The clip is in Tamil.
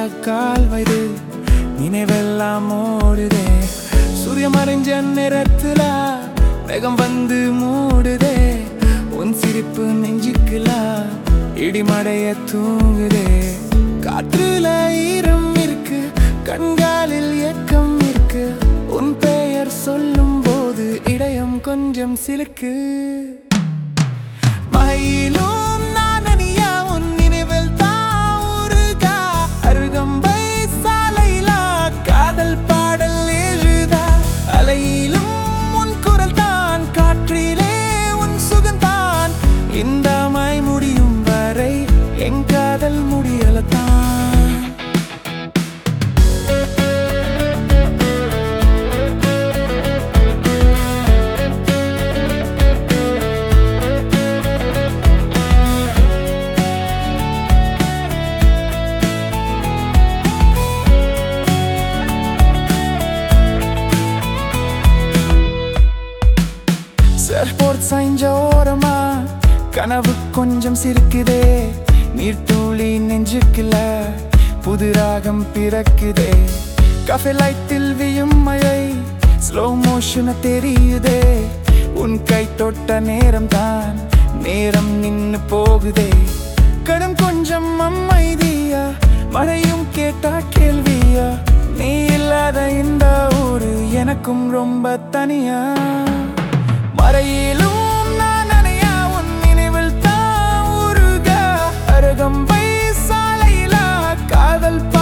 கால் வைது நினைவெல்லாம் ஓடுதே சூரியன் மறைஞ்ச நேரத்துல வேகம் வந்து மூடுதே உன் சிரிப்பு நெஞ்சுக்குலா இடிமடைய தூங்குதே காற்றுல ஈரம் இருக்கு கண்காலில் ஏக்கம் இருக்கு உன் பெயர் சொல்லும் போது இதயம் கொஞ்சம் சிலுக்கு மயிலும் நான் அணியா உன் நினைவில் தான் உருகா அருகம்பை சாலையிலா காதல் பாடல் எழுதா அலையிலும் உன் குரல் தான் காற்றிலே உன் சுகந்தான் இந்த மை முடியும் வரை என் காதல் முடியலத்தான் சர்போர்ட் சாய்ஞ்ச ஓரமா கனவு கொஞ்சம் சிரிக்குதே நீர்த்துளி நெஞ்சுக்குல புது ராகம் பிறக்குதே கஃபே லைட்டில் வியும் மழை ஸ்லோ மோஷன தெரியுதே உன் கை தொட்ட நேரம் தான் நேரம் நின்னு போகுதே கடும் கொஞ்சம் அமைதியா மழையும் கேட்டா கேள்வியா நீ இல்லாத இந்த ஊரு எனக்கும் ரொம்ப தனியா மறையிலும் நான் நனையா உன் நினைவில் தான் உருக அருகம்பை சாலையிலா காதல் பா